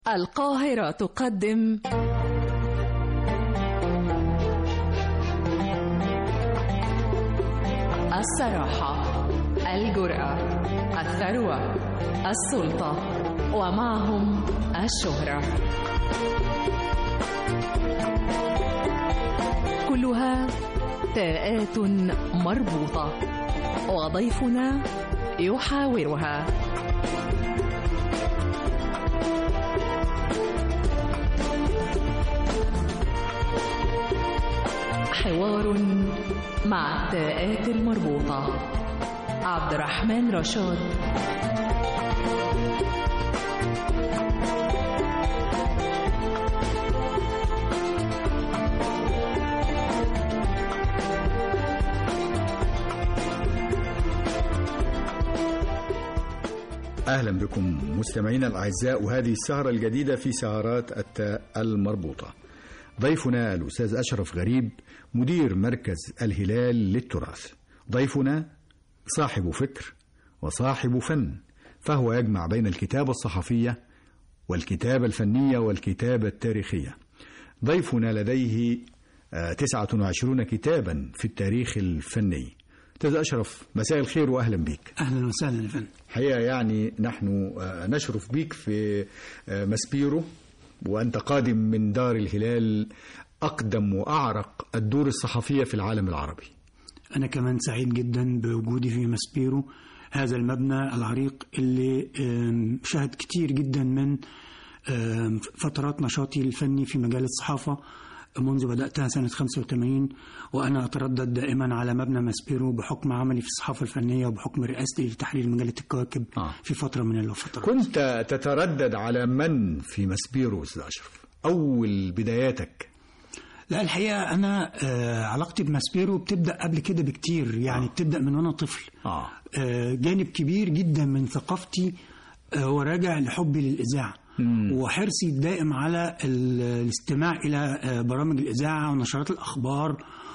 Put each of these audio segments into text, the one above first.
القاهرة تقدم الصراحة الجرأة الثروة السلطة ومعهم الشهرة كلها تاءات مربوطة وضيفنا يحاورها حوار مع التاءات المربوطة عبد الرحمن رشاد أهلا بكم مستمعينا الأعزاء وهذه السهرة الجديدة في سهرات التاء المربوطة ضيفنا الأستاذ أشرف غريب مدير مركز الهلال للتراث ضيفنا صاحب فكر وصاحب فن فهو يجمع بين الكتابة الصحفية والكتابة الفنية والكتابة التاريخية ضيفنا لديه آه، 29 كتابا في التاريخ الفني أستاذ أشرف مساء الخير وأهلا بك اهلا وسهلا يا فندم حقيقة يعني نحن آه، نشرف بك في آه، ماسبيرو وأنت قادم من دار الهلال أقدم وأعرق الدور الصحفية في العالم العربي انا كمان سعيد جدا بوجودي في ماسبيرو هذا المبنى العريق اللي آم، شهد كتير جدا من آم، فترات نشاطي الفني في مجال الصحافة منذ بدأتها سنة 85 وأنا أتردد دائما على مبنى ماسبيرو بحكم عملي في الصحافة الفنية وبحكم رئاستي لتحرير مجلة الكواكب آه. في فترة من الفترات كنت تتردد على من في ماسبيرو أستاذ أشرف أول بداياتك لا الحقيقة أنا آه، علاقتي بماسبيرو بتبدأ قبل كده بكتير يعني بتبدأ من وأنا طفل آه. آه، جانب كبير جدا من ثقافتي آه، هو راجع لحبي للإذاعة وحرصي الدائم على ال- الاستماع إلى آه، برامج الإذاعة ونشرات الأخبار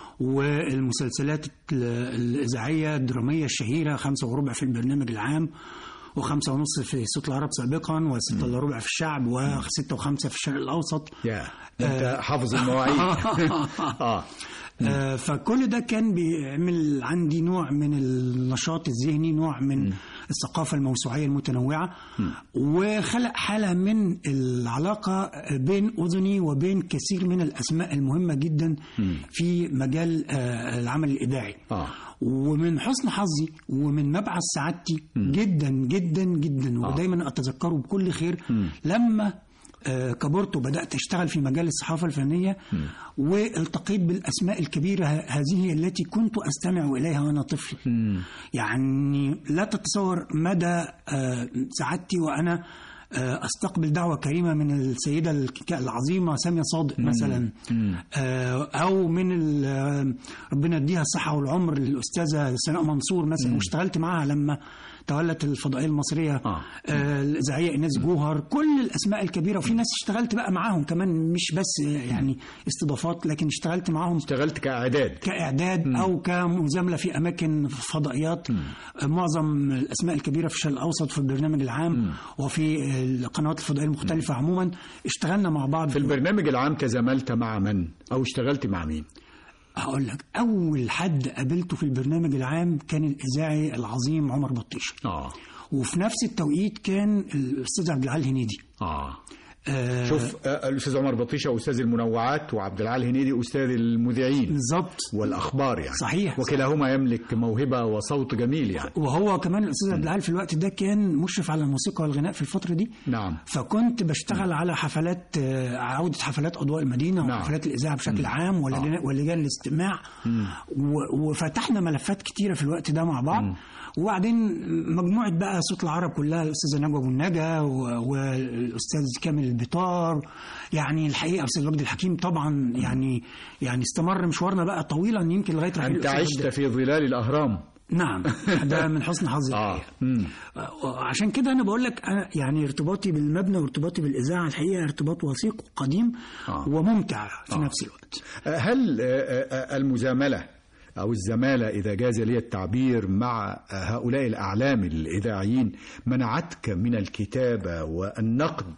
والمسلسلات ال- الإذاعية الدرامية الشهيرة خمسة وربع في البرنامج العام وخمسة ونص في صوت العرب سابقا وستة إلا ربع في الشعب وستة وخمسة في الشرق الأوسط يا أنت حافظ المواعيد آه. آه، فكل ده كان بيعمل عندي نوع من النشاط الذهني نوع من الثقافة الموسوعية المتنوعة وخلق حالة من العلاقة بين أذني وبين كثير من الأسماء المهمة جدا في مجال آه، العمل الإذاعي آه. ومن حسن حظي ومن مبعث سعادتي جدا جدا جدا ودايما أتذكره بكل خير لما آه، كبرت وبدأت أشتغل في مجال الصحافة الفنية والتقيت بالأسماء الكبيرة ه- هذه هي التي كنت أستمع إليها وأنا طفل يعني لا تتصور مدى آه، سعادتي وأنا آه، استقبل دعوة كريمة من السيدة الك- العظيمة سامية صادق مثلا آه، أو من ال- آه، ربنا يديها الصحة والعمر الأستاذة سناء منصور مثلا واشتغلت معاها لما تولت الفضائية المصرية آه. آه، الإذاعية إيناس جوهر كل الأسماء الكبيرة وفي ناس اشتغلت بقى معاهم كمان مش بس يعني استضافات لكن اشتغلت معاهم اشتغلت كإعداد كإعداد أو كمزاملة في أماكن فضائيات آه، معظم الأسماء الكبيرة في الشرق الأوسط في البرنامج العام وفي القنوات الفضائية المختلفة عموما اشتغلنا مع بعض في البرنامج العام تزاملت مع من أو اشتغلت مع مين هقول لك أول حد قابلته في البرنامج العام كان الإذاعي العظيم عمر بطيشة آه. وفي نفس التوقيت كان الأستاذ عبد العال هنيدي آه. آه، شوف آه، الأستاذ عمر بطيشة أستاذ المنوعات وعبد العال هنيدي أستاذ المذيعين بالظبط والأخبار يعني صحيح. وكلاهما يملك موهبة وصوت جميل يعني وهو كمان الاستاذ عبد العال في الوقت ده كان مشرف على الموسيقى والغناء في الفتره دي نعم فكنت بشتغل على حفلات آه، عوده حفلات اضواء المدينه نعم. وحفلات الاذاعه بشكل عام ولجان ولجان الاستماع و- وفتحنا ملفات كتيره في الوقت ده مع بعض وبعدين مجموعه بقى صوت العرب كلها الاستاذه نجوى ابو النجا و- والاستاذ كامل البطار يعني الحقيقه استاذ وجدي الحكيم طبعا يعني يعني استمر مشوارنا بقى طويلا يمكن لغايه رحيل أنت الأستاذ عشت وجدي. في ظلال الأهرام نعم ده من حسن حظي آه. الحقيقة. مم. عشان كده انا بقول لك أنا يعني ارتباطي بالمبنى وارتباطي بالاذاعه الحقيقه ارتباط وثيق وقديم آه. وممتع في نفس الوقت هل آه، آه، المزاملة أو الزمالة إذا جاز لي التعبير مع هؤلاء الأعلام الإذاعيين منعتك من الكتابة والنقد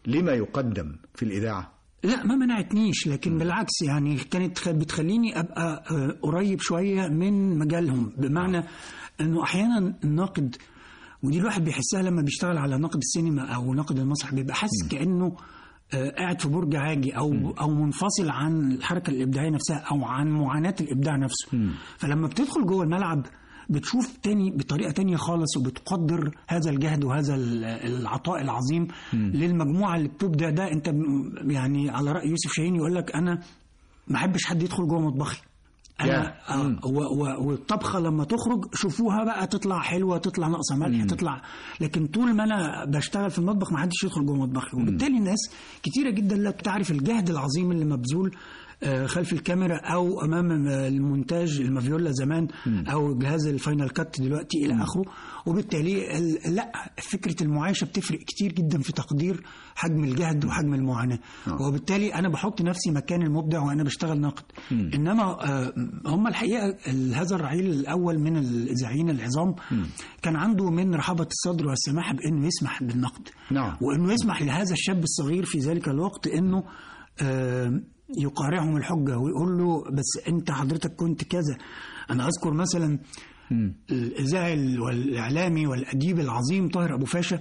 لما يقدم في الإذاعة لا ما منعتنيش لكن بالعكس يعني كانت خ- بتخليني ابقى آه، قريب شويه من مجالهم بمعنى انه احيانا الناقد ودي الواحد بيحسها لما بيشتغل على ناقد السينما او ناقد المسرح بيبقى حاسس كانه آه، قاعد في برج عاجي او او منفصل عن الحركه الابداعيه نفسها او عن معاناه الابداع نفسه فلما بتدخل جوه الملعب بتشوف تاني بطريقه تانية خالص وبتقدر هذا الجهد وهذا ال- العطاء العظيم للمجموعه اللي بتبدع ده انت م- يعني على راي يوسف شاهين يقول لك انا ما احبش حد يدخل جوه مطبخي يا. انا آه و- و- والطبخه لما تخرج شوفوها بقى تطلع حلوه تطلع ناقصه ملح تطلع لكن طول ما انا بشتغل في المطبخ ما حدش يدخل جوه مطبخي وبالتالي الناس كتيره جدا لا بتعرف الجهد العظيم اللي مبذول آه، خلف الكاميرا او امام آه، المونتاج المافيولا زمان او جهاز الفاينل كات دلوقتي الى اخره وبالتالي ال- لا فكره المعايشه بتفرق كتير جدا في تقدير حجم الجهد وحجم المعاناه وبالتالي انا بحط نفسي مكان المبدع وانا بشتغل ناقد انما آه، هم الحقيقه ال- هذا الرعيل الاول من الاذاعيين العظام كان عنده من رحابه الصدر والسماحه بانه يسمح بالنقد نعم. وانه يسمح لهذا الشاب الصغير في ذلك الوقت انه آه، يقارعهم الحجه ويقول له بس انت حضرتك كنت كذا انا اذكر مثلا الاذاعي والاعلامي والاديب العظيم طاهر ابو فاشا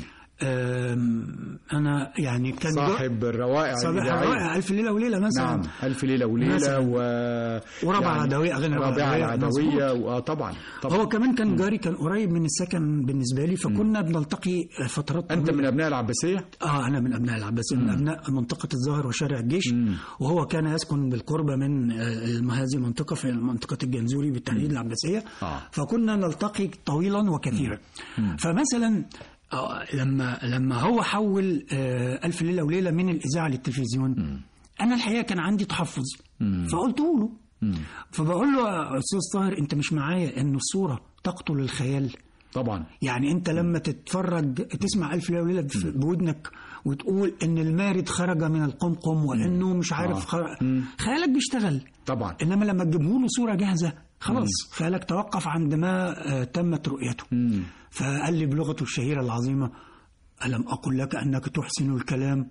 آم، انا يعني كان جو- صاحب الروائع صاحب الإذاعية. الروائع الف ليله وليله مثلا نعم ألف ليلة وليلة مثلاً. و ورابعة العدوية، أغاني رابعة رابعة العدوية، العدوية وآه طبعا طبعا هو كمان كان جاري كان قريب من السكن بالنسبه لي فكنا بنلتقي فترات أنت طويلة. من أبناء العباسية اه انا من ابناء العباسيه من ابناء منطقه الظاهر وشارع الجيش وهو كان يسكن بالقرب من آه، الم- هذه المنطقه في منطقه الجنزوري بالتحديد العباسيه آه. فكنا نلتقي طويلا وكثيرا فمثلا آه، لما لما هو حول آه، الف ليله وليله من الاذاعه للتلفزيون انا الحقيقه كان عندي تحفظ فقلت له فبقول له يا استاذ طاهر انت مش معايا ان الصوره تقتل الخيال طبعا يعني انت لما تتفرج تسمع الف ليله وليله في- بودنك وتقول ان المارد خرج من القمقم وانه مش عارف خرج خيالك بيشتغل طبعا انما لما تجيبه له صوره جاهزه خلاص خيالك توقف عندما آه، تمت رؤيته فقال لي بلغته الشهيره العظيمه الم اقل لك انك تحسن الكلام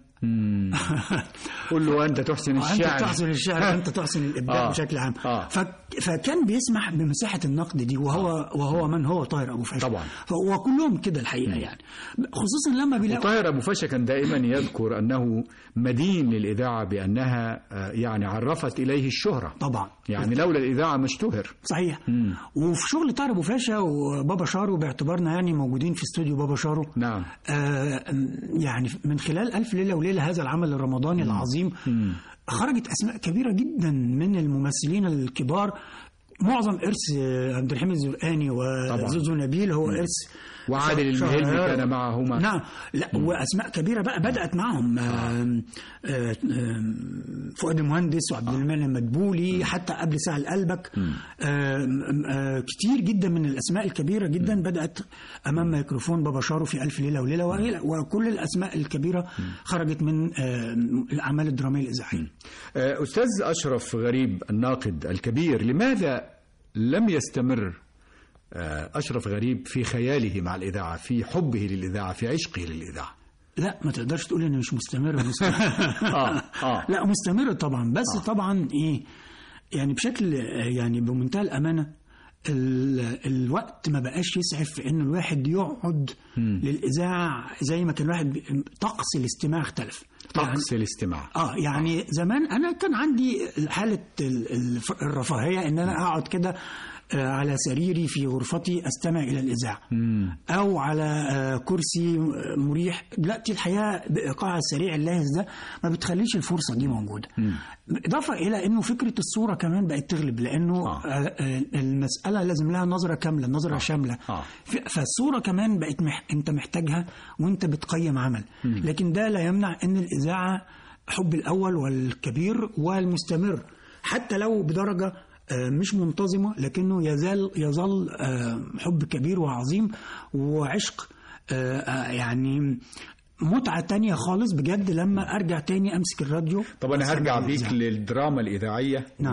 قل له أنت تحسن وانت الشعر تحسن الشعر انت تحسن الابداع آه. بشكل عام آه. ف... فكان بيسمح بمساحه النقد دي وهو وهو من هو طاهر ابو فاشا طبعا. ف- وكلهم كده الحقيقه يعني خصوصا لما بيلاقوا وطاهر أبو فاشا كان دائما يذكر أنه مدين للإذاعة بأنها آه، يعني عرفت إليه الشهرة طبعا يعني لولا الإذاعة ما اشتهر صحيح وفي شغل طاهر ابو فاشا وبابا شارو باعتبارنا يعني موجودين في استوديو بابا شارو نعم آه يعني من خلال ألف ليلة وليلة هذا العمل الرمضاني العظيم خرجت أسماء كبيرة جدا من الممثلين الكبار معظم إرث آه، عبد الحميد الزرقاني وزوزو نبيل هو إرث وعادل شهر- المهلبي كان معهما نعم لا واسماء كبيره بقى بدات معهم آم، آه، آم، فؤاد المهندس وعبد المنعم مدبولي حتى قبل سهل قلبك آم، آه، كتير جدا من الاسماء الكبيره جدا بدات امام ميكروفون بابا شارو في الف ليله وليله وغيرها. وكل الاسماء الكبيره خرجت من آم، الاعمال الدراميه الاذاعيه آه، أستاذ أشرف غريب الناقد الكبير لماذا لم يستمر آه، أشرف غريب في خياله مع الإذاعة في حبه للإذاعة في عشقه للإذاعة لا ما تقدرش تقول اني مش مستمر مستمر آه، آه. لا مستمر طبعا بس آه. طبعا ايه يعني بشكل آه، يعني بمنتهى الامانه ال- الوقت ما بقاش يسعف في ان الواحد يقعد للاذاعه زي ما كان الواحد بي- طقس الاستماع اختلف يعني طقس الاستماع اه يعني زمان انا كان عندي حاله ال- الف- الرفاهيه ان انا اقعد كده آه، على سريري في غرفتي استمع الى الاذاعه او على آه، كرسي مريح دلوقتي الحياه بايقاع السريع اللاهز ده ما بتخليش الفرصه دي موجوده اضافه الى انه فكره الصوره كمان بقت تغلب لانه آه. آه، آه، المساله لازم لها نظره كامله نظره شامله آه. ف- فالصوره كمان بقت مح... انت محتاجها وانت بتقيم عمل لكن ده لا يمنع ان الاذاعه حب الاول والكبير والمستمر حتى لو بدرجه آه، مش منتظمه لكنه يزال يظل آه، حب كبير وعظيم وعشق آه، آه، يعني متعه تانية خالص بجد لما ارجع تاني امسك الراديو طب انا هرجع وأسمع بيك الإذاعة. للدراما الاذاعيه نعم.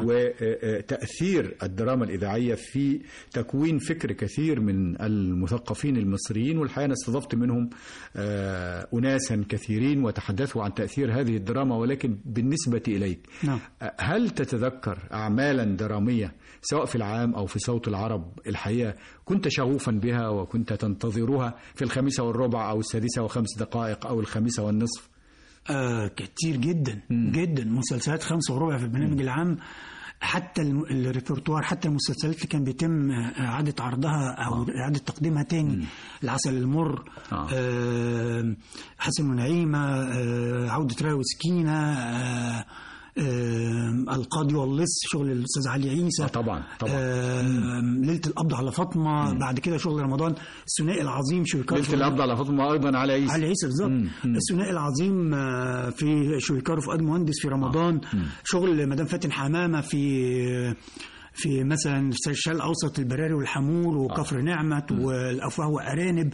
وتاثير الدراما الاذاعيه في تكوين فكر كثير من المثقفين المصريين والحقيقه انا استضفت منهم آه، اناسا كثيرين وتحدثوا عن تاثير هذه الدراما ولكن بالنسبه اليك نعم. آه، هل تتذكر اعمالا دراميه سواء في العام او في صوت العرب الحقيقه كنت شغوفا بها وكنت تنتظرها في الخامسه والربع او السادسه وخمس دقائق او الخامسه والنصف آه كتير جدا جدا مسلسلات خمسة وربع في البرنامج العام حتى الم- الريperتوار حتى المسلسلات اللي كان بيتم آه، إعادة عرضها أو إعادة تقديمها تاني العسل المر آه. آه حسن ونعيمة آه عودة راي وسكينة آه آه القاضي واللص شغل الأستاذ علي عيسى آه، طبعا طبعا آه ليلة القبض على فاطمة بعد كده شغل رمضان الثنائي العظيم شويكار ليله القبض على فاطمه ايضا على عيسى علي عيسى بالظبط الثنائي العظيم آه، في شويكار وفؤاد مهندس في رمضان شغل مدام فاتن حمامه في في مثلا في الشرق الاوسط البراري والحمول وكفر نعمت والافواه وارانب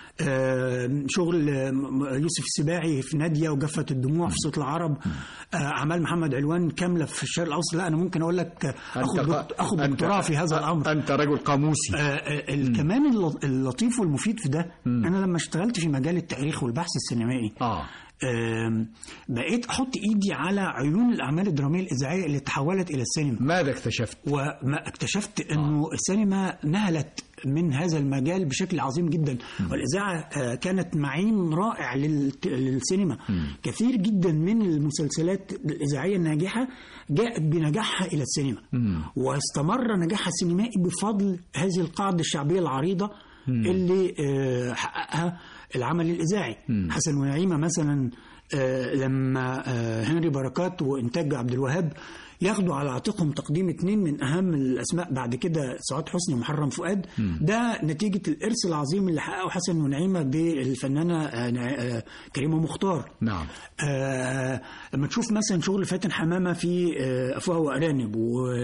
آه، شغل آه، يوسف السباعي في ناديه وجفه الدموع في صوت العرب آه، اعمال محمد علوان كامله في الشرق الاوسط لا انا ممكن اقول لك اخد دكت- اخد أنت- دكتوراه في هذا الامر انت رجل قاموسي آه، آه، ال- كمان الل- اللطيف والمفيد في ده انا لما اشتغلت في مجال التاريخ والبحث السينمائي اه آم، بقيت احط ايدي على عيون الاعمال الدراميه الاذاعيه اللي تحولت الى السينما ماذا اكتشفت وما اكتشفت انه السينما نهلت من هذا المجال بشكل عظيم جدا والاذاعه آه، كانت معين رائع للت- للسينما كثير جدا من المسلسلات الاذاعيه الناجحه جاءت بنجاحها الى السينما واستمر نجاحها السينمائي بفضل هذه القاعده الشعبيه العريضه اللي آه، حققها العمل الاذاعي حسن ونعيمه مثلا آه، لما آه، هنري بركات وانتاج عبد الوهاب ياخدوا على عاتقهم تقديم اتنين من اهم الاسماء بعد كده سعاد حسني ومحرم فؤاد ده نتيجه الارث العظيم اللي حققه حسن ونعيمه بالفنانه آه، نع- آه، كريمه مختار نعم آه لما تشوف مثلا شغل فاتن حمامه في آه افواه وارانب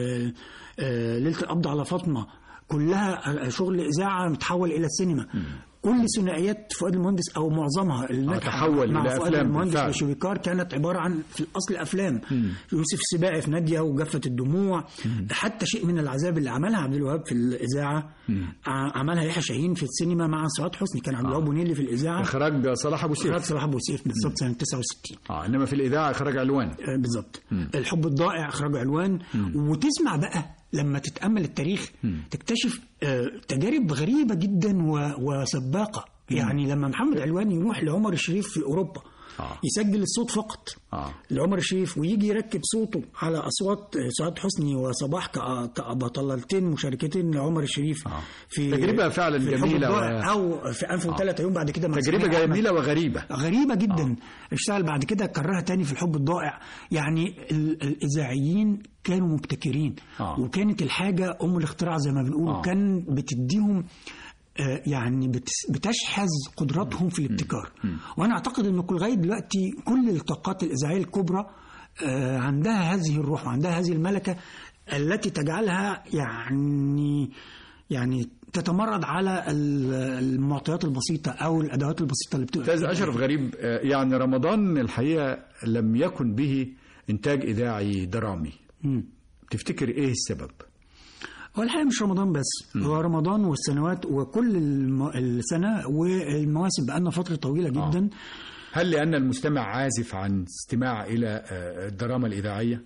وليله القبض على فاطمه كلها شغل اذاعه متحول الى السينما كل ثنائيات فؤاد المهندس او معظمها اللي نجحت تحول مع إلى فؤاد أفلام المهندس بالفعل. وشويكار كانت عباره عن في الاصل افلام يوسف السباعي في ناديه وجفه الدموع حتى شيء من العذاب اللي عملها عبد الوهاب في الاذاعه ع- عملها يحيى شاهين في السينما مع سعاد حسني كان عبد الوهاب بونيلي في الاذاعه اخراج صلاح ابو اخراج سيف صلاح ابو سيف بالظبط سنه 69 اه انما في الاذاعه اخراج علوان آه، بالظبط الحب الضائع اخراج علوان وتسمع بقى لما تتامل التاريخ تكتشف آه، تجارب غريبه جدا و- وسباقه يعني لما محمد علوان يروح لعمر الشريف في اوروبا آه. يسجل الصوت فقط آه. لعمر الشريف ويجي يركب صوته على اصوات آه، سعاد حسني وصباح كأ- كبطلتين مشاركتين لعمر الشريف آه. في تجربة فعلاً في الحب جميلة الضائع و- او في انف وثلاث عيون بعد كده مع تجربه سمير أحمد. جميله وغريبه غريبة جدا اشتغل بعد كده كررها تاني في الحب الضائع يعني ال- الإذاعيين كانوا مبتكرين آه. وكانت الحاجة أم الاختراع زي ما بنقول آه. وكان بتديهم آه، يعني بتس- بتشحذ قدراتهم في الابتكار وأنا أعتقد أن كل- لغاية دلوقتي كل الطاقات الإذاعية الكبرى آه، عندها هذه الروح وعندها هذه الملكة التي تجعلها يعني يعني تتمرد على ال- المعطيات البسيطة أو الأدوات البسيطة اللي بتبقى استاذ اشرف غريب آه، يعني رمضان الحقيقه لم يكن به انتاج اذاعي درامي مم. تفتكر ايه السبب هو الحقيقة مش رمضان بس هو رمضان والسنوات وكل الم... السنة والمواسم بقالنا فترة طويلة جدا هل لان المستمع عازف عن استماع الى آه، الدراما الاذاعيه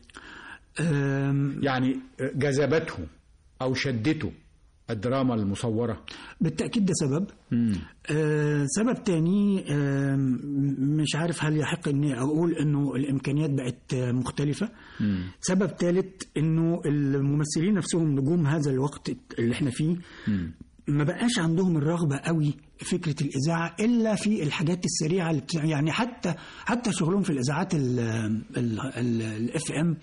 أم، يعني آه، جذبته او شدته الدراما المصوره بالتأكيد ده سبب آه، سبب تاني آم، مش عارف هل يحق اني اقول انه الامكانيات بقت آه، مختلفة سبب ثالث انه الممثلين نفسهم نجوم هذا الوقت اللي احنا فيه ما بقاش عندهم الرغبة قوي فكرة الإذاعة إلا في الحاجات السريعة اللي بتاع يعني حتى حتى شغلهم في الإذاعات الاف ام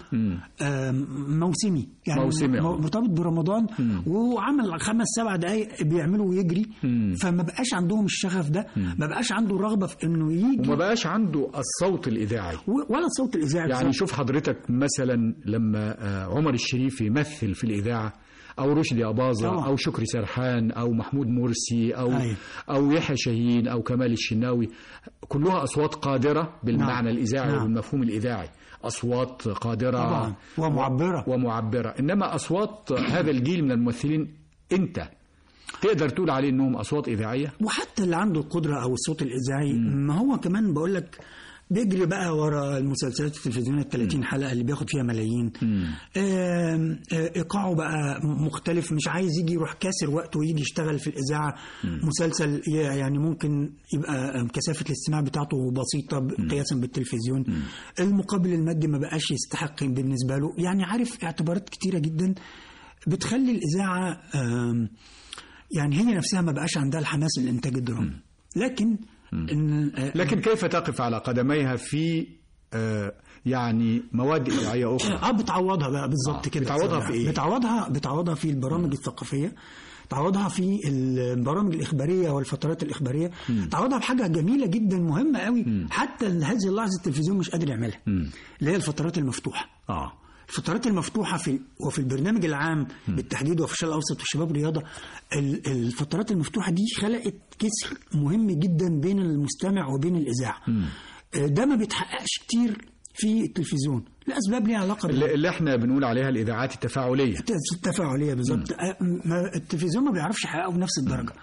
موسمي يعني موسمي، آه. مرتبط برمضان وعمل خمس سبع دقايق بيعملوا ويجري فما بقاش عندهم الشغف ده ما بقاش عنده الرغبة في إنه يجي وما بقاش عنده الصوت الاذاعي و- ولا الصوت الإذاعي يعني بصراحة. شوف حضرتك مثلا لما آه، عمر الشريف يمثل في الإذاعة او رشدي اباظه طبعا. او شكري سرحان او محمود مرسي او أيوة. او يحيى شاهين او كمال الشناوي كلها اصوات قادره بالمعنى نعم. الاذاعي نعم. وبالمفهوم الاذاعي اصوات قادره طبعا ومعبرة ومعبره انما اصوات هذا الجيل من الممثلين انت تقدر تقول عليه انهم اصوات اذاعيه وحتى اللي عنده القدرة أو الصوت الإذاعي ما هو كمان بقول لك بيجري بقى ورا المسلسلات التلفزيونية ال 30 حلقة اللي بياخد فيها ملايين آم، آه، إيقاعه بقى مختلف مش عايز يجي يروح كاسر وقته ويجي يشتغل في الإذاعة مسلسل ي- يعني ممكن يبقى كثافة الاستماع بتاعته بسيطة ب- قياسا بالتلفزيون المقابل المادي ما بقاش يستحق بالنسبة له يعني عارف اعتبارات كتيرة جدا بتخلي الإذاعة آم، يعني هي نفسها ما بقاش عندها الحماس للإنتاج الدرامي لكن إن آه، لكن كيف تقف على قدميها في آه، يعني مواد اذاعيه اخرى اه بتعوضها بقى بالظبط آه، كده بتعوضها في إيه؟ بتعوضها بتعوضها في البرامج الثقافيه تعوضها في البرامج الإخبارية والفترات الإخبارية تعوضها بحاجة جميلة جدا مهمة قوي حتى هذه اللحظة التلفزيون مش قادر يعملها اللي هي الفترات المفتوحة اه الفترات المفتوحة في وفي البرنامج العام بالتحديد وفي الشرق الأوسط والشباب رياضة ال- الفترات المفتوحة دي خلقت كسر مهم جدا بين المستمع وبين الإذاعة آه، ده ما بيتحققش كتير في التلفزيون لأسباب ليها علاقة بال- اللي اللي احنا بنقول عليها الاذاعات التفاعليه التفاعليه بالظبط آه، ما- التلفزيون ما بيعرفش يحققه بنفس الدرجه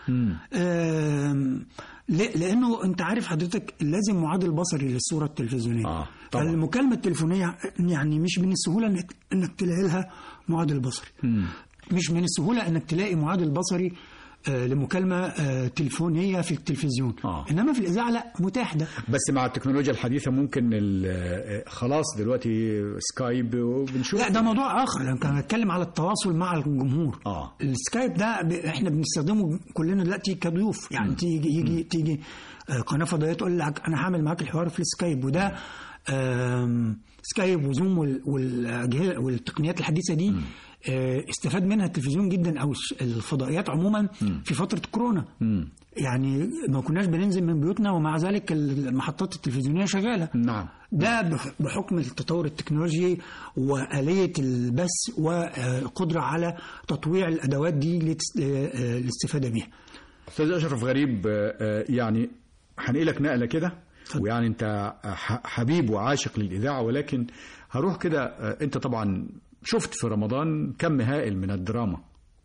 آم، ليه؟ لانه انت عارف حضرتك لازم معادل بصري للصوره التلفزيونيه آه، طبعا. فالمكالمه التليفونيه يعني مش من السهوله انك انك تلاقي لها معادل بصري مش من السهوله انك تلاقي معادل بصري آه، لمكالمه آه، تليفونيه في التلفزيون آه. انما في الاذاعه لا متاح ده بس مع التكنولوجيا الحديثه ممكن ال- آه، خلاص دلوقتي سكايب وبنشوف لا ده موضوع اخر انا كان بتكلم على التواصل مع الجمهور آه. السكايب ده ب... احنا بنستخدمه كلنا دلوقتي كضيوف يعني تيجي يجي تيجي آه، قناه فضائيه تقول لك انا هعمل معاك الحوار في السكايب وده آم، سكايب وزوم وال- والاجهزه والتقنيات الحديثه دي آه، استفاد منها التلفزيون جدا او الش- الفضائيات عموما في فتره كورونا يعني ما كناش بننزل من بيوتنا ومع ذلك المحطات التلفزيونيه شغاله نعم ده بح- بحكم التطور التكنولوجي وآلية البث والقدرة على تطويع الأدوات دي لتس- آه، للاستفادة بيها استاذ اشرف غريب آه، آه، يعني هنقلك نقله كده ويعني انت ح- حبيب وعاشق للاذاعه ولكن هروح كده آه، انت طبعا شفت في رمضان كم هائل من الدراما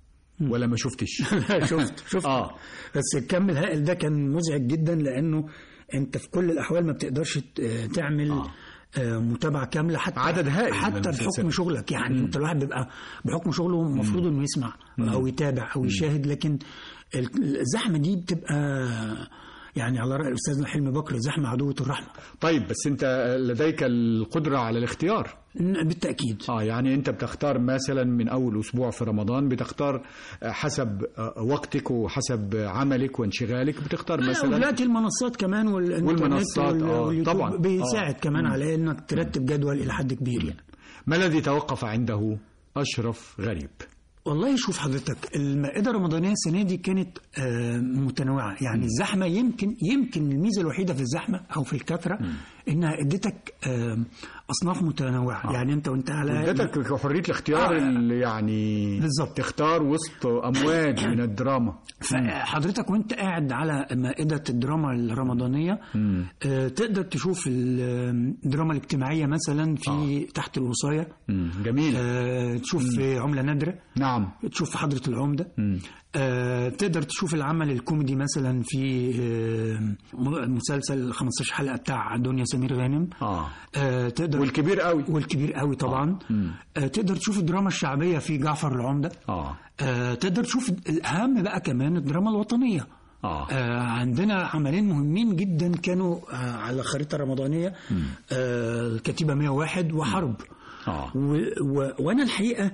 ولا ما شفتش شفت شفت اه بس الكم الهائل ده كان مزعج جدا لأنه أنت في كل الأحوال ما بتقدرش ت- آه، تعمل آه. آه، متابعة كاملة حتى عدد هائل من حتى المسلسلات. بحكم شغلك يعني انت الواحد بيبقى بحكم شغله المفروض انه يسمع او يتابع او يشاهد لكن ال- الزحمة دي بتبقى يعني على رأي الأستاذ حلمي بكر الزحمة عدوة الرحمة طيب بس انت لديك القدره على الاختيار بالتأكيد اه يعني انت بتختار مثلا من اول اسبوع في رمضان بتختار آه، حسب آه، وقتك وحسب عملك وانشغالك بتختار لا مثلا ودلوقتي المنصات كمان والإنترنت والمنصات، وال- آه، واليوتيوب طبعاً. بيساعد آه. كمان مم. على إنك ترتب جدول إلى حد كبير يعني ما الذي توقف عنده اشرف غريب والله شوف حضرتك المائدة الرمضانية السنة دي كانت آه، متنوعة يعني الزحمة يمكن يمكن الميزة الوحيدة في الزحمة أو في الكثرة إنها ادتك آه، أصناف متنوعة يعني أنت وأنت على ادتك حريه الاختيار آه. اللي يعني بالظبط. تختار وسط امواج من الدراما فحضرتك وانت قاعد على مائدة الدراما الرمضانية آه، تقدر تشوف ال- الدراما الاجتماعية مثلا في تحت الوصاية مم، جميل آه، تشوف في عملة نادرة نعم تشوف في حضرة العمدة آه، تقدر تشوف العمل الكوميدي مثلا في آه، م- مسلسل 15 حلقة بتاع دنيا سمير غانم اه آه، تقدر والكبير قوي والكبير قوي طبعا آه، تقدر تشوف الدراما الشعبية في جعفر العمدة اه آه، تقدر تشوف الأهم بقى كمان الدراما الوطنية اه آه، عندنا عملين مهمين جدا كانوا آه، على الخريطة الرمضانية آه، الكتيبة 101 وحرب اه و و وانا الحقيقه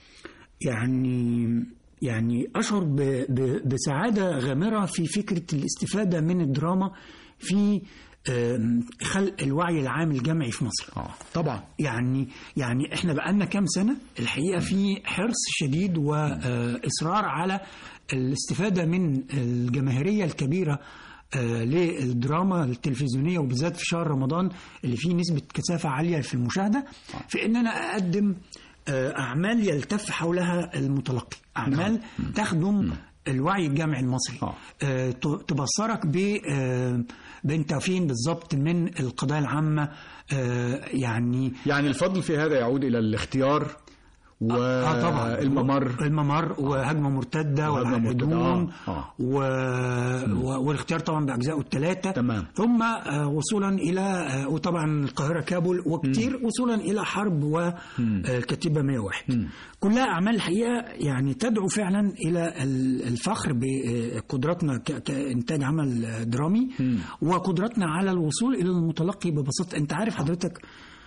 يعني يعني اشعر ب ب بسعاده غامره في فكره الاستفاده من الدراما في آم، خلق الوعي العام الجمعي في مصر اه طبعا يعني يعني احنا بقالنا كام سنه الحقيقه في حرص شديد واصرار على الاستفاده من الجماهيريه الكبيره آه، للدراما التلفزيونيه وبالذات في شهر رمضان اللي فيه نسبه كثافه عاليه في المشاهده في ان انا اقدم آه، اعمال يلتف حولها المتلقي اعمال تخدم الوعي الجامعي المصري آه. آه، ت- تبصرك ب آه، بانت فين بالظبط من القضايا العامه آه، يعني يعني الفضل في هذا يعود الى الاختيار اه طبعا والممر الممر وهجمه مرتده وهجمة مرتدة، والعائدون آه، آه. و... و... والاختيار طبعا باجزائه الثلاثه تمام. ثم آه، وصولا الى آه، وطبعا القاهره كابول وكتير وصولا الى حرب والكتيبه 101 كلها اعمال الحقيقه يعني تدعو فعلا الى ال- الفخر بقدراتنا ك... كانتاج عمل درامي وقدرتنا على الوصول الى المتلقي ببساطه انت عارف حضرتك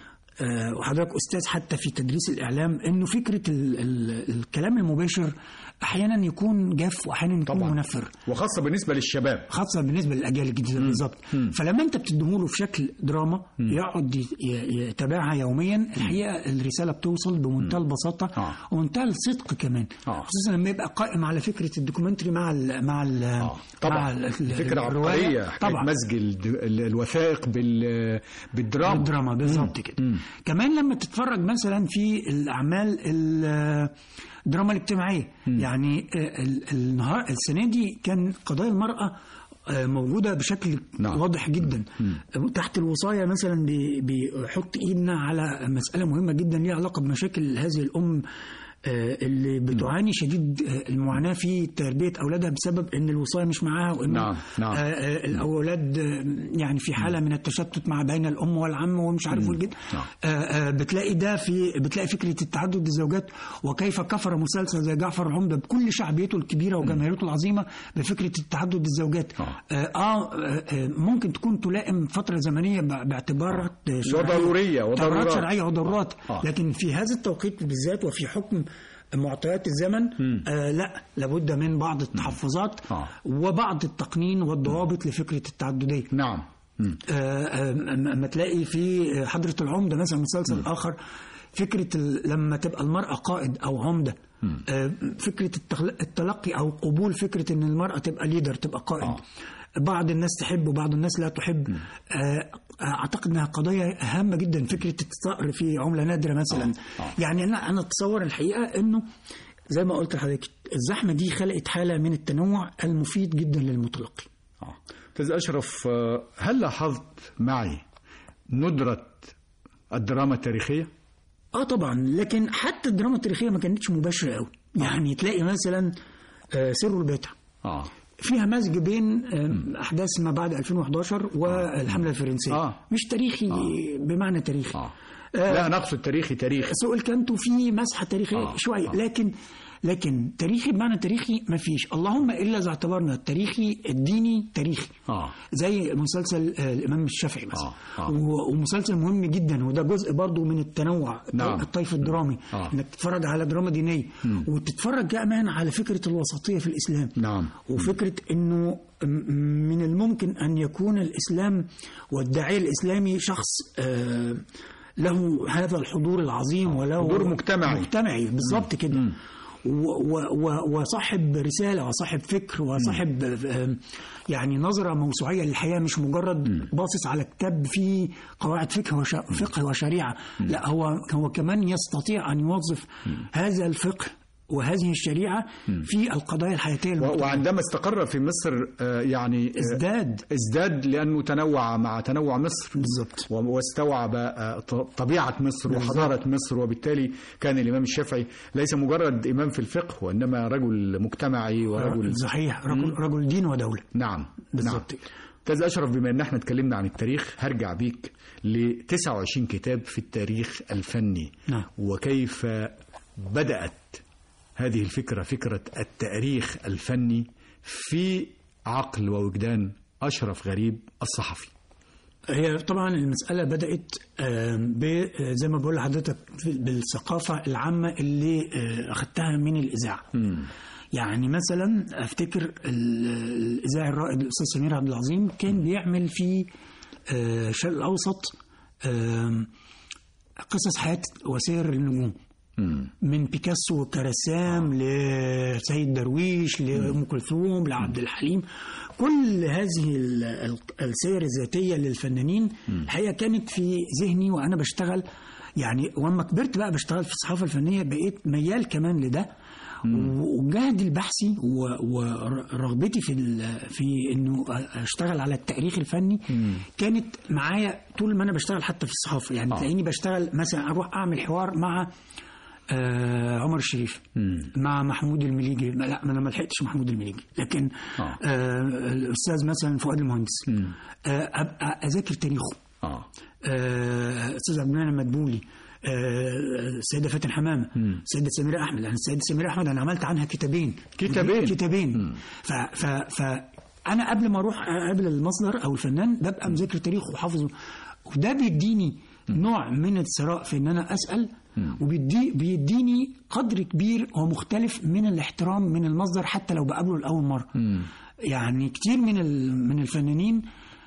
آه، وحضرتك استاذ حتى في تدريس الاعلام انه فكره ال ال الكلام المباشر احيانا يكون جاف واحيانا يكون طبعا منفر وخاصه بالنسبه للشباب خاصه بالنسبه للاجيال الجديده بالظبط فلما انت بتديهوله في شكل دراما يقعد ي- ي- يتابعها يوميا الحقيقه الرساله بتوصل بمنتهى البساطه آه. ومنتهى الصدق كمان آه. خصوصا لما يبقى قائم على فكره الدوكيومنتري مع ال مع ال آه. مع طبعا ال- ال- فكره الرواية. عبقريه حكايه طبعا مزج الد- ال- الوثائق بال بالدراما الدراما بالظبط كده كمان لما تتفرج مثلا في الاعمال ال- الدراما الاجتماعيه يعني آه، ال- النهار السنه دي كان قضايا المراه آه، موجودة بشكل نعم. واضح جدا تحت الوصاية مثلا بي- بيحط ايدنا على مسألة مهمة جدا ليها علاقة بمشاكل هذه الأم آه، اللي بتعاني شديد آه، المعاناة في تربية أولادها بسبب أن الوصاية مش معاها وأن نعم، نعم. آه، آه، الأولاد آه، يعني في حالة من التشتت مع بين الأم والعم ومش عارف والجد نعم. آه، آه، بتلاقي ده في بتلاقي فكرة التعدد الزوجات وكيف كفر مسلسل زي جعفر العمدة بكل شعبيته الكبيرة وجماهيرته العظيمة بفكرة التعدد الزوجات آه. آه, آه, آه ممكن تكون تلائم فترة زمنية ب- باعتبارات شرعية وضرورية، اعتبارات وضرورات. شرعية وضرورات آه. لكن في هذا التوقيت بالذات وفي حكم معطيات الزمن آه لا لابد من بعض التحفظات آه. وبعض التقنين والضوابط لفكرة التعددية نعم مم. آه، آه، ما ما تلاقي في حضرة العمدة مثلا مسلسل آخر فكرة ال- لما تبقى المرأة قائد أو عمدة آه، فكرة التغل- التلقي أو قبول فكرة أن المرأة تبقى ليدر تبقى قائد آه. بعض الناس تحب وبعض الناس لا تحب آه، أعتقد أنها قضايا هامة جدا فكرة الصقر في عملة نادرة مثلا آه. آه. يعني أنا أنا أتصور الحقيقة أنه زي ما قلت لحضرتك الزحمة دي خلقت حالة من التنوع المفيد جدا للمتلقي آه. أستاذ أشرف آه، هل لاحظت معي ندرة الدراما التاريخية؟ اه طبعا لكن حتى الدراما التاريخيه ما كانتش مباشره قوي يعني تلاقي مثلا آه، سر البتع آه فيها مزج بين آه، احداث ما بعد 2011 والحمله الفرنسيه آه. مش تاريخي بمعنى تاريخي آه. آه. لا نقصد تاريخي تاريخ سوق الكانتو فيه مسحه تاريخيه آه. شويه آه. لكن لكن تاريخي بمعنى تاريخي ما فيش اللهم الا اذا اعتبرنا التاريخي الديني تاريخي آه. زي مسلسل آه، الامام الشافعي مثلا آه. آه. و- ومسلسل مهم جدا وده جزء برضو من التنوع نعم. الطيف الدرامي آه. انك تتفرج على دراما دينيه وتتفرج كمان على فكره الوسطيه في الاسلام نعم. وفكره انه م- من الممكن ان يكون الاسلام والداعيه الاسلامي شخص آه، له هذا الحضور العظيم وله حضور مجتمعي. مجتمعي بالظبط كده و- و- و- وصاحب رسالة وصاحب فكر وصاحب آه، يعني نظرة موسوعية للحياة مش مجرد باصص على كتاب فيه قواعد فقه وش- فقه وشريعة لا هو هو كمان يستطيع أن يوظف هذا الفقه وهذه الشريعة في القضايا الحياتية و- المختلفة وعندما استقر في مصر آه، يعني آه، ازداد ازداد لأنه تنوع مع تنوع مصر بالظبط و- واستوعب آه، ط- طبيعة مصر وحضارة مصر وبالتالي كان الإمام الشافعي ليس مجرد إمام في الفقه وإنما رجل مجتمعي ورجل صحيح رجل, رجل دين ودولة نعم نعم بالظبط أستاذ أشرف بما إن احنا اتكلمنا عن التاريخ هرجع بيك ل 29 كتاب في التاريخ الفني نعم. وكيف بدأت هذه الفكرة فكرة التاريخ الفني في عقل ووجدان أشرف غريب الصحفي هي طبعا المسألة بدأت آم، ب آه، زي ما بقول لحضرتك في- بالثقافة العامة اللي آه، أخدتها من الإذاعة يعني مثلا أفتكر ال- الإذاعي الرائد الأستاذ سمير عبد العظيم كان بيعمل في آه، الشرق الأوسط آم، قصص حياة وسائر النجوم من بيكاسو كرسام لسيد درويش لأم كلثوم لعبد الحليم كل هذه ال- ال- السير الذاتية للفنانين الحقيقة كانت في ذهني وأنا بشتغل يعني واما كبرت بقى بشتغل في الصحافه الفنيه بقيت ميال كمان لده وجهدي البحثي و- ورغبتي في ال- في انه اشتغل على التاريخ الفني كانت معايا طول ما انا بشتغل حتى في الصحافه يعني تلاقيني بشتغل مثلا اروح اعمل حوار مع آه عمر الشريف مع محمود المليجي ما- لا ما انا ما لحقتش محمود المليجي لكن آه. آه الاستاذ مثلا فؤاد المهندس آه ابقى اذاكر تاريخه اه آه، استاذ عبد المنعم مدبولي آه، السيدة فاتن حمامة السيدة سميرة أحمد أنا السيدة سميرة أحمد أنا عملت عنها كتابين كتابين. كتابين ف, ف, ف أنا قبل ما أروح أقابل المصدر أو الفنان ببقى مذاكر تاريخ وحافظه وده بيديني نوع من الثراء في إن أنا أسأل وبيدي بيديني قدر كبير ومختلف من الاحترام من المصدر حتى لو بقابله لأول مرة يعني كتير من ال- من الفنانين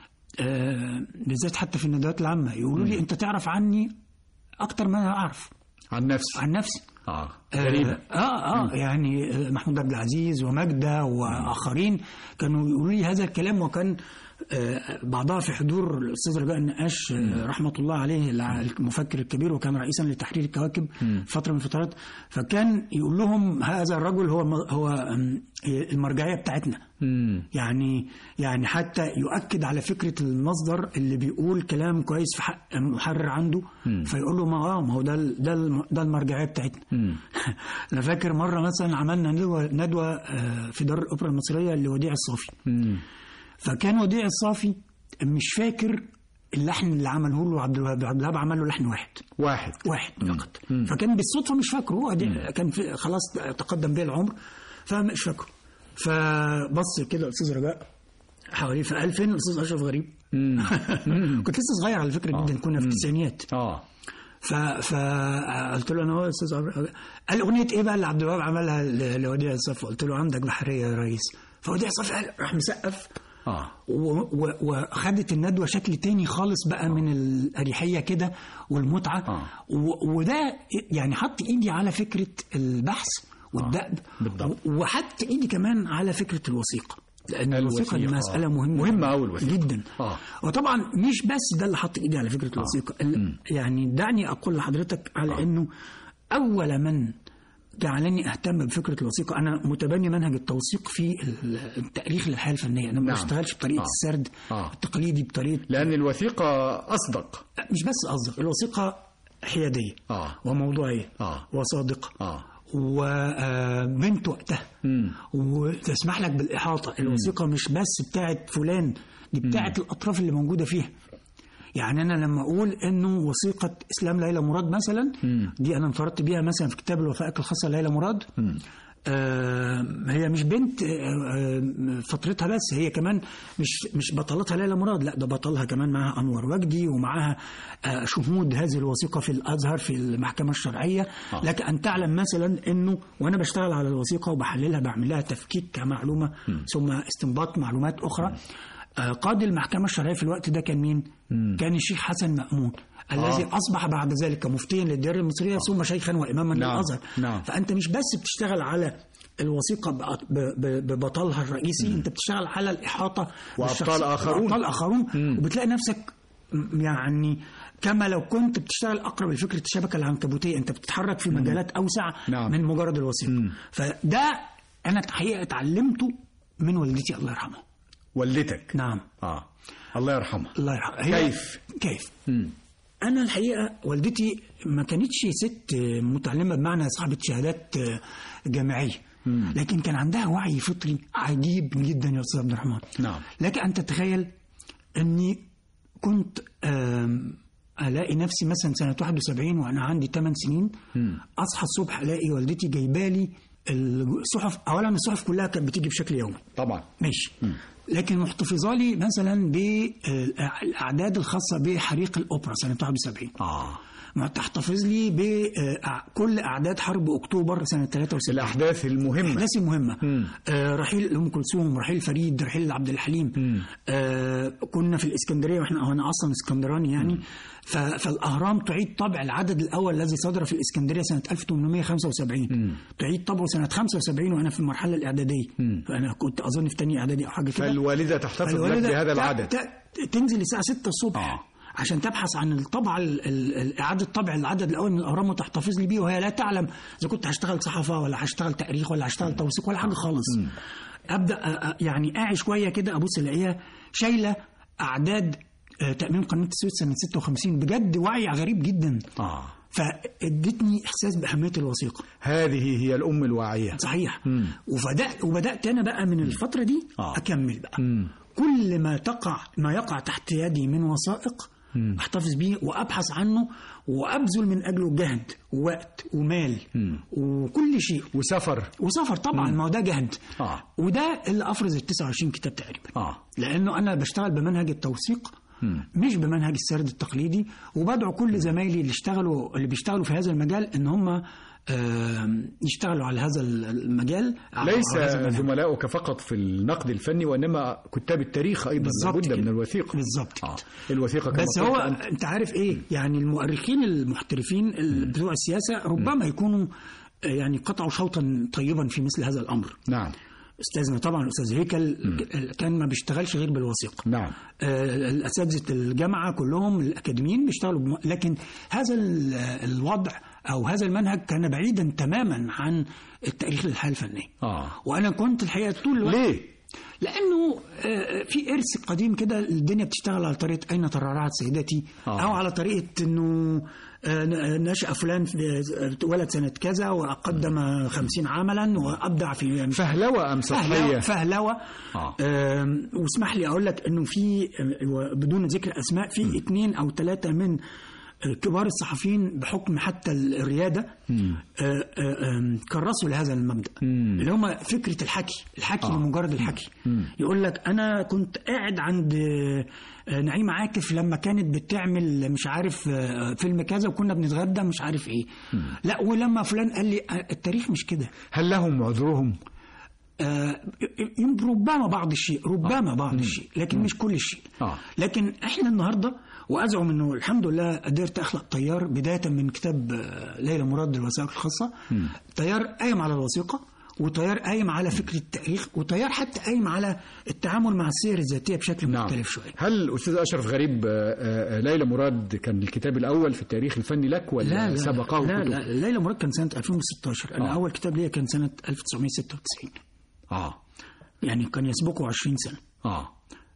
آه، بالذات حتى في الندوات العامة يقولوا لي أنت تعرف عني أكتر ما أنا أعرف عن نفسي عن نفسي اه آه غريبة آه, آه يعني آه، محمود عبد العزيز ومجدة وآخرين كانوا يقولوا لي هذا الكلام وكان آه بعضها في حضور الأستاذ رجاء النقاش آه رحمة الله عليه الع- المفكر الكبير وكان رئيسا لتحرير الكواكب فترة من الفترات فكان يقول لهم هذا الرجل هو هو آم، المرجعية بتاعتنا مم. يعني يعني حتى يؤكد على فكره المصدر اللي بيقول كلام كويس في حق محرر عنده فيقول له ما اه ما هو ده ال- ده الم- ده المرجعيه بتاعتنا انا فاكر مره مثلا عملنا ندوه ندوه آه، في دار الاوبرا المصريه لوديع الصافي مم. فكان وديع الصافي مش فاكر اللحن اللي عمله له عبد الوهاب عبد الوهاب عمل له لحن واحد واحد واحد فقط فكان بالصدفه مش فاكره هو دي- كان في خلاص تقدم بيه العمر فمش فاكره فبص كده الاستاذ رجاء حواليه فقال فين الاستاذ اشرف غريب كنت لسه صغير على فكره جدا كنا في التسعينيات اه ف فقلت له انا هو الاستاذ عمرو قال اغنيه ايه بقى اللي عبد الوهاب عملها ل- لوديع الصف قلت له عندك بحريه يا ريس فوديع الصف قال راح مسقف اه و- و- وخدت الندوه شكل تاني خالص بقى من الاريحيه كده والمتعه آه. و- وده يعني حط ايدي على فكره البحث والدأب بالضبط. و- وحط ايدي كمان على فكره الوثيقه لان الوثيقه دي الوثيقة، مساله آه. مهمه مهمة أوي الوثيقة. جدا آه. وطبعا مش بس ده اللي حط ايدي على فكره الوثيقه ال- يعني دعني اقول لحضرتك على انه اول من جعلني اهتم بفكره الوثيقه انا متبني منهج التوثيق في ال- التاريخ للحياه الفنيه انا ما نعم. بشتغلش بطريقه آه. السرد آه. التقليدي بطريقه لأن الوثيقة أصدق مش بس قصدك الوثيقه حياديه آه. وموضوعيه آه. وصادقه آه. وبنت وقتها وتسمح لك بالإحاطة الوثيقة مش بس بتاعت فلان دي بتاعت الأطراف اللي موجودة فيها يعني أنا لما أقول إنه وثيقة إسلام ليلى مراد مثلا دي أنا انفردت بيها مثلا في كتاب الوثائق الخاصة ليلى مراد آه هي مش بنت آه آه فترتها بس هي كمان مش مش بطلتها ليلى مراد لا ده بطلها كمان معاها انور وجدي ومعاها آه شهود هذه الوثيقه في الازهر في المحكمه الشرعيه آه. لك ان تعلم مثلا انه وانا بشتغل على الوثيقه وبحللها بعمل لها تفكيك كمعلومه ثم استنباط معلومات اخرى آه قاضي المحكمه الشرعيه في الوقت ده كان مين؟ كان الشيخ حسن مأمون الذي اصبح بعد ذلك مفتيا للديار المصريه ثم شيخا واماما نعم. للازهر نعم. فانت مش بس بتشتغل على الوثيقه بأ- ب- ب- ببطلها الرئيسي انت بتشتغل على الاحاطه وأبطال بالشخص- آخرون. وابطال اخرون وبتلاقي نفسك م- يعني كما لو كنت بتشتغل اقرب لفكره الشبكه العنكبوتيه انت بتتحرك في مجالات اوسع نعم. من مجرد الوثيقه فده انا الحقيقه اتعلمته من والدتي الله يرحمها والدتك نعم اه الله يرحمها الله يرحمها هي- كيف؟ كيف انا الحقيقه والدتي ما كانتش ست متعلمه بمعنى صاحبه شهادات جامعيه لكن كان عندها وعي فطري عجيب جدا يا استاذ عبد الرحمن نعم. لك ان تتخيل اني كنت آم، الاقي نفسي مثلا سنه 71 وانا عندي 8 سنين اصحى الصبح الاقي والدتي جايبالي الصحف اولا الصحف كلها كانت بتيجي بشكل يومي طبعا ماشي لكن محتفظه لي مثلا بالاعداد الخاصه بحريق الاوبرا سنه 71 اه ما تحتفظ لي بكل اعداد حرب اكتوبر سنه 73 الأحداث المهمة الاحداث المهمه آه رحيل ام كلثوم رحيل فريد رحيل عبد الحليم آه كنا في الاسكندريه واحنا انا اصلا اسكندراني يعني ف- فالاهرام تعيد طبع العدد الاول الذي صدر في الاسكندريه سنه 1875 تعيد طبعه سنه 75 وانا في المرحله الاعداديه فانا كنت اظن في ثانيه اعدادي او حاجه كده فالوالدة تحتفظ لك الوالدة بهذا ت- العدد ت- تنزل الساعه 6 الصبح آه. عشان تبحث عن الطبعه ال- ال- ال- اعاده طبع العدد الاول من الاهرام وتحتفظ لي بيه وهي لا تعلم اذا كنت هشتغل صحافه ولا هشتغل تاريخ ولا هشتغل توثيق ولا حاجه خالص ابدا أ- أ- يعني قاعد شويه كده ابص الاقيها شايله اعداد آه، تامين قناه السويس سنه 56 بجد وعي غريب جدا آه فادتني احساس باهميه الوثيقه هذه هي الأم الواعية صحيح وبدات وبدات انا بقى من الفتره دي آه. اكمل بقى كل ما تقع ما يقع تحت يدي من وثائق احتفظ بيه وابحث عنه وابذل من اجله جهد ووقت ومال وكل شيء وسفر وسفر طبعا ما هو ده جهد آه. وده اللي افرز ال 29 كتاب تقريبا آه. لانه انا بشتغل بمنهج التوثيق مش بمنهج السرد التقليدي وبدعو كل زمايلي اللي اشتغلوا اللي بيشتغلوا في هذا المجال ان هم آم، يشتغلوا على هذا المجال على ليس على هذا المنهج. زملاؤك فقط في النقد الفني وإنما كتاب التاريخ أيضا بالظبط لابد كده. من الوثيقة بالظبط كده. آه. الوثيقة كما بس قلت هو أنت. انت عارف ايه يعني المؤرخين المحترفين ال- بتوع السياسه ربما يكونوا آه، يعني قطعوا شوطا طيبا في مثل هذا الامر نعم استاذنا طبعا الاستاذ هيكل كان ما بيشتغلش غير بالوثيقه نعم آه، الاساتذه الجامعه كلهم الاكاديميين بيشتغلوا بم... لكن هذا ال- الوضع او هذا المنهج كان بعيدا تماما عن التاريخ للحياه الفنيه آه. وانا كنت الحقيقه طول الوقت ليه؟ لانه آه، في ارث قديم كده الدنيا بتشتغل على طريقه اين ترعرعت سيدتي آه. او على طريقه انه آه، ن- نشأ فلان في- ولد سنة كذا وقدم خمسين عملا وأبدع في فهلوة أم فهلوة, سطحية؟ فهلوة. آه. آم، واسمح لي اقول لك انه في آه، بدون ذكر اسماء في اثنين او ثلاثه من آه، كبار الصحفيين بحكم حتى الرياده آه، آه، آم، كرسوا لهذا المبدا اللي هم فكره الحكي الحكي آه. لمجرد الحكي يقول لك انا كنت قاعد عند آه، آه، نعيمه عاكف لما كانت بتعمل مش عارف آه، فيلم كذا وكنا بنتغدى مش عارف ايه لا ولما فلان قال لي آه، التاريخ مش كده هل لهم عذرهم؟ آه، ي- ربما بعض الشيء ربما بعض الشيء لكن مش كل الشيء آه. لكن احنا النهارده وازعم انه الحمد لله قدرت اخلق تيار بدايه من كتاب آه، ليلى مراد للوثائق الخاصه تيار قايم على الوثيقه وتيار قايم على فكره التاريخ وتيار حتى قايم على التعامل مع السير الذاتيه بشكل نعم مختلف شويه هل أستاذ أشرف غريب آه، آه، ليلى مراد كان الكتاب الأول في التاريخ الفني لك ولا لا لا سبقه لا كتب؟ لا ليلى مراد كان سنه 2016 انا آه. اول كتاب ليا كان سنه 1996 آه يعني كان يسبقه 20 سنه آه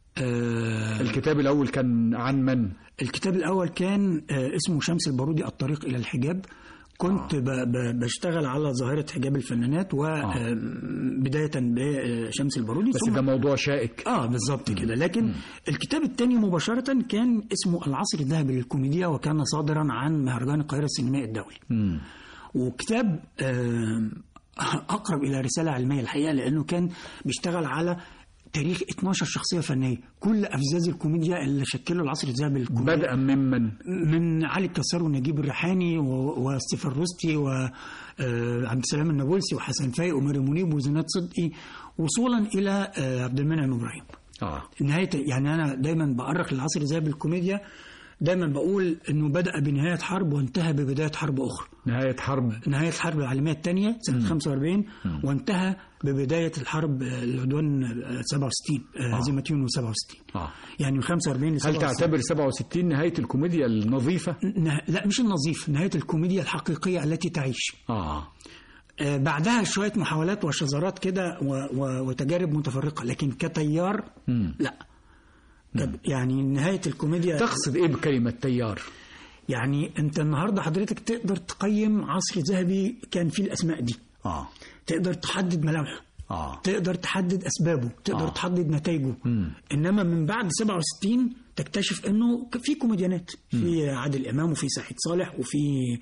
آه الكتاب الأول كان عن من؟ الكتاب الأول كان آه، اسمه شمس البارودي الطريق إلى الحجاب كنت ب- ب- بشتغل على ظاهرة حجاب الفنانات وبداية بشمس البارودي بس ثم ده موضوع شائك اه بالظبط كده لكن الكتاب الثاني مباشرة كان اسمه العصر الذهبي للكوميديا وكان صادرا عن مهرجان القاهرة السينمائي الدولي مم. وكتاب آم، اقرب الى رساله علميه الحقيقه لانه كان بيشتغل على تاريخ 12 شخصيه فنيه كل افزاز الكوميديا اللي شكلوا العصر الذهبي للكوميديا بدءا ممن؟ من علي الكسار ونجيب الريحاني و- وستيفن روستي وعبد السلام النابلسي وحسن فايق وماري منيب وزناد صدقي وصولا الى آه، عبد المنعم ابراهيم آه نهايه يعني انا دايما بأرخ العصر الذهبي للكوميديا دايما بقول انه بدا بنهايه حرب وانتهى ببدايه حرب اخرى نهاية حرب نهاية الحرب العالمية الثانية سنة 45 وانتهى ببداية الحرب آه، العدوان آه، 67 آه، هزيمة يونيو 67 آه. يعني من 45 ل هل 67 تعتبر 67 نهاية الكوميديا النظيفة؟ نه- لا مش النظيف نهاية الكوميديا الحقيقية التي تعيش آه آه، بعدها شوية محاولات وشذرات كده و- و- وتجارب متفرقة لكن كتيار لا كد- يعني نهاية الكوميديا تقصد إيه بكلمة تيار؟ يعني انت النهارده حضرتك تقدر تقيم عصر ذهبي كان فيه الاسماء دي آه تقدر تحدد ملامحه آه تقدر تحدد اسبابه تقدر آه. آه. تحدد نتائجه انما من بعد 67 تكتشف انه ك- في كوميديانات في عادل امام وفي سعيد صالح وفي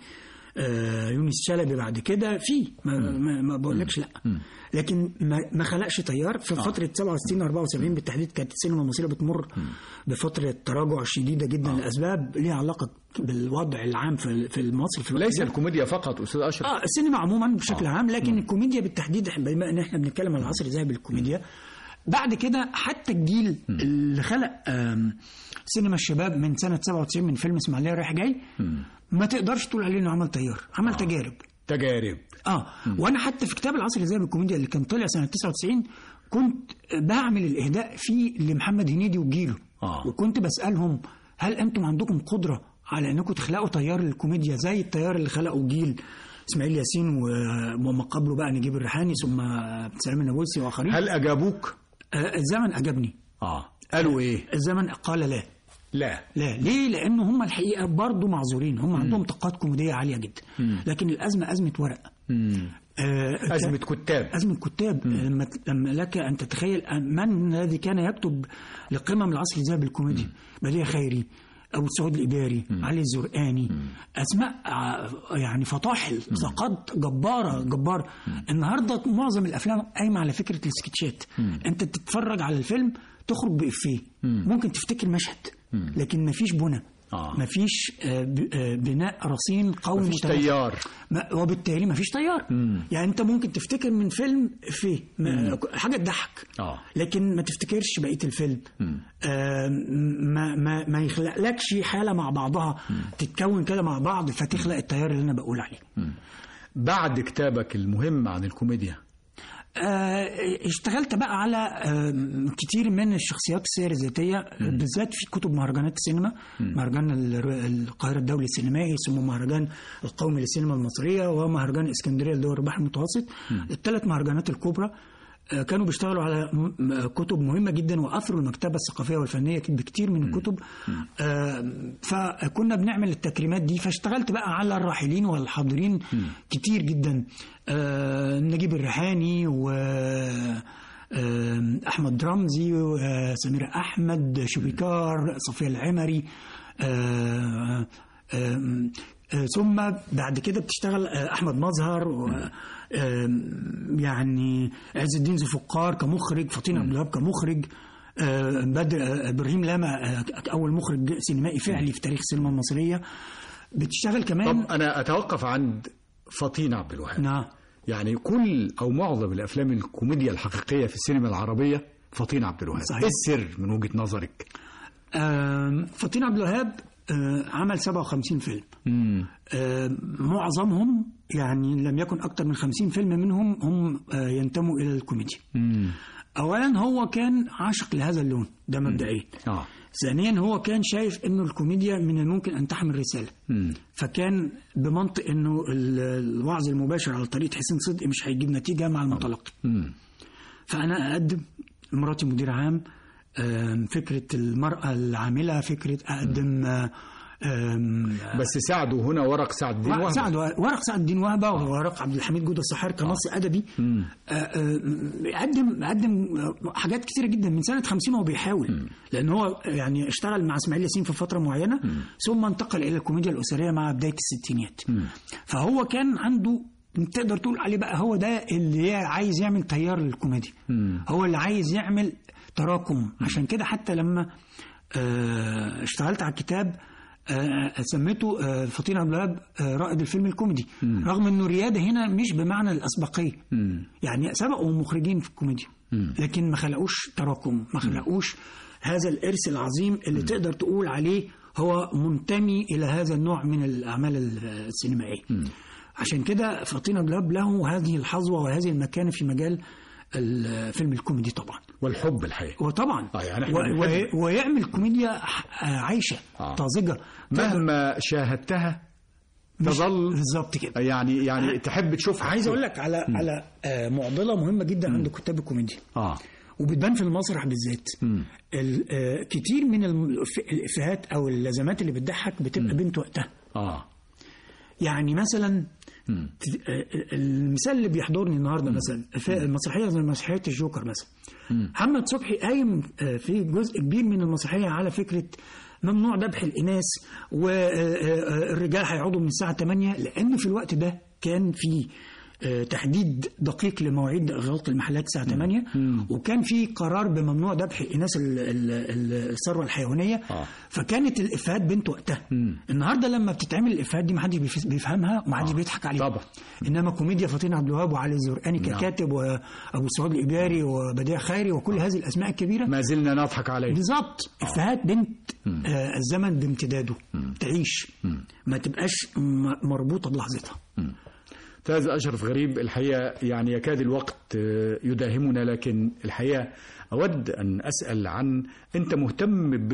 آه يونس شلبي بعد كده في ما, ما, ما بقولكش لا لكن ما, ما خلقش تيار في فتره 67 74 بالتحديد كانت السينما المصريه بتمر بفتره تراجع شديده جدا لاسباب ليها علاقه بالوضع العام في في مصر في الوقت ليس ده. الكوميديا فقط أستاذ أشرف اه السينما عموما بشكل عام لكن الكوميديا بالتحديد إحنا- بما ان احنا بنتكلم عن العصر الذهبي للكوميديا بعد كده حتى الجيل اللي خلق آم، سينما الشباب من سنه 97 من فيلم اسماعيليه رايح جاي ما تقدرش تقول عليه انه عمل تيار عمل تجارب تجارب اه وانا حتى في كتاب العصر الذهبي للكوميديا اللي كان طلع سنه 99 كنت بعمل الاهداء فيه لمحمد هنيدي وجيله آه. وكنت بسالهم هل انتم عندكم قدره على انكم تخلقوا تيار الكوميديا زي التيار اللي خلقه جيل اسماعيل ياسين و- وما قبله بقى نجيب الريحاني ثم سلام النابلسي واخرين هل اجابوك آه، الزمن اجابني اه قالوا ايه الزمن قال لا لا لا ليه لان هم الحقيقه برضو معذورين هم عندهم طاقات كوميديه عاليه جدا لكن الازمه ازمه ورق آه، ازمه كتاب أزمة كتاب لما لما لك أن تتخيل من الذي كان يكتب لقمم العصر الذهبي الكوميديا بديع خيري أبو سعود الإباري علي الزرقاني أسماء ع- يعني فطاحل طاقات جبارة جبارة النهاردة معظم الأفلام قايمة على فكرة السكتشات أنت تتفرج على الفيلم تخرج بإفيه ممكن تفتكر مشهد لكن مفيش بنى آه. مفيش آه، ب- آه، بناء رصين قوي مفيش متماسك. تيار ما وبالتالي ما فيش تيار يعني انت ممكن تفتكر من فيلم فيه ما حاجه تضحك آه. لكن ما تفتكرش بقيه الفيلم آه ما ما ما يخلقلكش حاله مع بعضها تتكون كده مع بعض فتخلق التيار اللي انا بقول عليه بعد كتابك المهم عن الكوميديا آه، اشتغلت بقى على آه، كتير من الشخصيات السير الذاتية بالذات في كتب مهرجانات السينما مهرجان ال- القاهرة الدولي السينمائي ثم مهرجان القومي للسينما المصرية ومهرجان اسكندرية لدول البحر المتوسط الثلاث مهرجانات الكبرى آه، كانوا بيشتغلوا على م- م- كتب مهمة جدا وأثروا المكتبة الثقافية والفنية بكتير من الكتب آه، فكنا بنعمل التكريمات دي فاشتغلت بقى على الراحلين والحاضرين كتير جدا آه، نجيب الريحاني و آه، احمد رمزي وسميرة احمد شوبيكار صفيه العمري آه، آه، آه، ثم بعد كده بتشتغل آه، احمد مظهر و آه، يعني عز الدين ذوالفقار كمخرج فطين عبد الوهاب كمخرج آه، بدر آه، ابراهيم لاما آه، اول مخرج سينمائي فعلي في تاريخ السينما المصريه بتشتغل كمان طب انا اتوقف عند فطين عبد الوهاب نعم يعني كل او معظم الافلام الكوميديا الحقيقيه في السينما العربيه فطين عبد الوهاب صحيح. ايه السر من وجهه نظرك آم، فطين عبد الوهاب آه، عمل 57 فيلم آه، معظمهم يعني لم يكن أكثر من 50 فيلم منهم هم آه، ينتموا إلى الكوميديا أولا هو كان عاشق لهذا اللون ده مبدئيا اه ثانيا هو كان شايف انه الكوميديا من الممكن ان تحمل رساله فكان بمنطق انه ال- الوعظ المباشر على طريقه حسين صدقي مش هيجيب نتيجه مع المتلقي فانا اقدم مراتي مدير عام آم، فكره المراه العامله فكره اقدم آه، آم، بس ساعده هنا ورق سعد الدين وهبة. سعد ورق سعد الدين وهبه وورق عبد الحميد جود الصحار كنص ادبي آه، آه، قدم قدم حاجات كتيره جدا من سنه 50 هو بيحاول لان هو يعني اشتغل مع اسماعيل ياسين في فتره معينه ثم انتقل الى الكوميديا الاسريه مع بدايه الستينيات فهو كان عنده تقدر تقول عليه بقى هو ده اللي عايز يعمل تيار للكوميديا هو اللي عايز يعمل تراكم عشان كده حتى لما آه، اشتغلت على الكتاب آه، سميته آه، فطين عبد الوهاب آه، رائد الفيلم الكوميدي رغم انه رياده هنا مش بمعنى الاسبقيه يعني سبقوا مخرجين في الكوميديا لكن ما خلقوش تراكم ما خلقوش هذا الارث العظيم اللي تقدر تقول عليه هو منتمي الى هذا النوع من الاعمال السينمائيه عشان كده فطين عبد الوهاب له هذه الحظوه وهذه المكانه في مجال الفيلم الكوميدي طبعا والحب الحقيقه وطبعا آه، يعني إحنا و- بنحب- و- ويعمل كوميديا ح- عايشه آه. طازجه مهما شاهدتها مش- تظل بالظبط كده يعني يعني تحب تشوفها عايز اقول لك على على آه، معضله مهمه جدا عند كتاب الكوميديا اه وبتبان في المسرح بالذات ال- آه، كتير من الف- الافيهات او اللازمات اللي بتضحك بتبقى بنت وقتها اه يعني مثلا ت- آه، المثال اللي بيحضرني النهارده مثلا في مسرحيه زي مسرحيه الجوكر مثلا محمد صبحي قايم آه، في جزء كبير من المسرحيه على فكره ممنوع ذبح الاناث والرجال هيقعدوا من الساعه 8 لان في الوقت ده كان في آه، تحديد دقيق لمواعيد اغلاق المحلات الساعه 8 وكان في قرار بممنوع ذبح الاناث ال- ال- ال- الثروه الحيوانيه آه. فكانت الافيهات بنت وقتها النهارده لما بتتعمل الافيهات دي ما حدش بيف- بيفهمها وما حدش بيضحك عليها طبعا. انما كوميديا فطين عبد الوهاب وعلي الزرقاني ككاتب وابو سعود الاباري وبديع خيري وكل هذه الاسماء الكبيره ما زلنا نضحك عليه بالظبط افيهات بنت آه الزمن بامتداده تعيش ما تبقاش م- مربوطه بلحظتها أستاذ أشرف غريب الحقيقة يعني يكاد الوقت آه، يداهمنا لكن الحقيقة أود أن أسأل عن أنت مهتم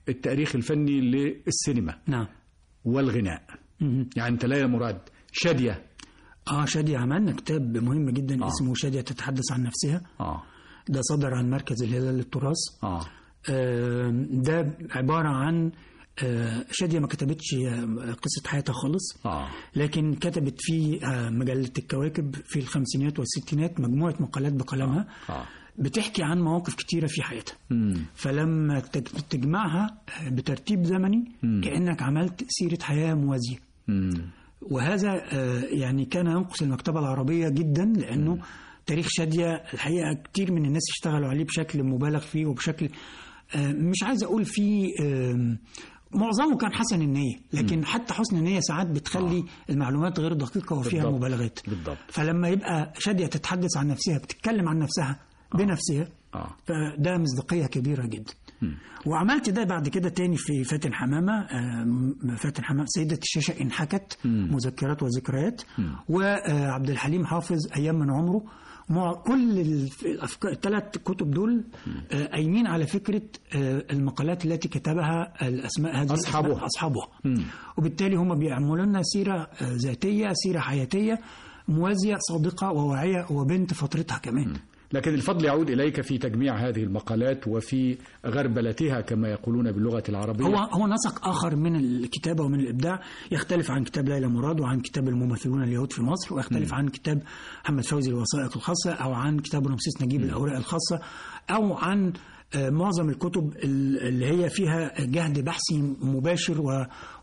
التاريخ الفني للسينما نعم والغناء مهم. يعني أنت ليلى مراد شادية اه شادية عملنا كتاب مهم جدا آه. اسمه شادية تتحدث عن نفسها آه ده صدر عن مركز الهلال للتراث آه آه، ده عبارة عن آه، شادية ما كتبتش آه، قصة حياتها خالص آه لكن كتبت في آه، مجلة الكواكب في الخمسينات والستينات مجموعة مقالات بقلمها آه بتحكي عن مواقف كتيرة في حياتها مم. فلما تج- تجمعها آه، بترتيب زمني كأنك عملت سيرة حياة موازية مم. وهذا آه، يعني كان ينقص المكتبة العربية جدا لأنه تاريخ شادية الحقيقة كتير من الناس اشتغلوا عليه بشكل مبالغ فيه وبشكل آه، مش عايز أقول فيه آم، معظمه كان حسن النية لكن حتى حسن النية ساعات بتخلي المعلومات غير دقيقة وفيها بالضبط. مبالغات بالضبط. فلما يبقى شادية تتحدث عن نفسها بتتكلم عن نفسها بنفسها آه. فده مصداقية كبيرة جدا وعملت ده بعد كده تاني في فاتن حمامة آم، فاتن حمامة سيدة الشاشة انحكت مذكرات وذكريات وعبد الحليم حافظ أيام من عمره مع كل الف- الأفكار الثلاث كتب دول آه، قايمين على فكرة آه، المقالات التي كتبها الأسماء هذه أصحابها. الأسماء أصحابها وبالتالي هم بيعملوا لنا سيرة آه، ذاتية سيرة حياتية موازية صادقة وواعية وبنت فترتها كمان لكن الفضل يعود إليك في تجميع هذه المقالات وفي غربلتها كما يقولون باللغة العربية هو هو نسق اخر من الكتابه ومن الابداع يختلف عن كتاب ليلى مراد وعن كتاب الممثلون اليهود في مصر ويختلف عن كتاب محمد فوزي الوثائق الخاصه او عن كتاب رمسيس نجيب الاوراق الخاصه او عن آه، معظم الكتب ال- اللي هي فيها جهد بحثي مباشر و-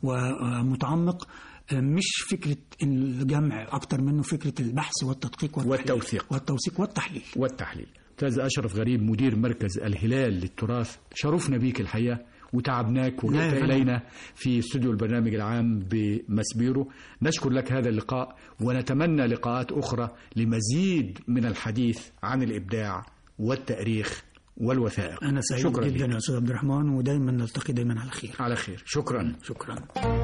ومتعمق آه، مش فكره الجمع اكتر منه فكره البحث والتدقيق والتحليل والتوثيق. والتوثيق والتحليل والتحليل أستاذ أشرف غريب مدير مركز الهلال للتراث شرفنا بيك الحقيقة وتعبناك لا وجئت يا فندم. إلينا في استوديو البرنامج العام بمسبيرو نشكر لك هذا اللقاء ونتمنى لقاءات أخرى لمزيد من الحديث عن الإبداع والتاريخ والوثائق انا سعيد شكرا جدا لك. يا استاذ عبد الرحمن ودايما نلتقي دايما على خير على خير شكرا شكرا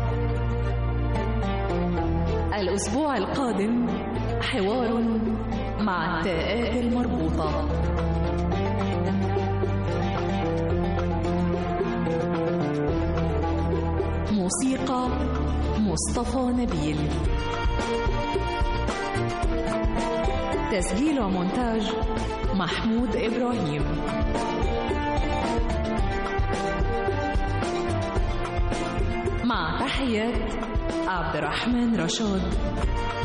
الأسبوع القادم حوار مع التاءات المربوطة موسيقى مصطفى نبيل تسجيل ومونتاج محمود إبراهيم مع تحيات عبد الرحمن رشاد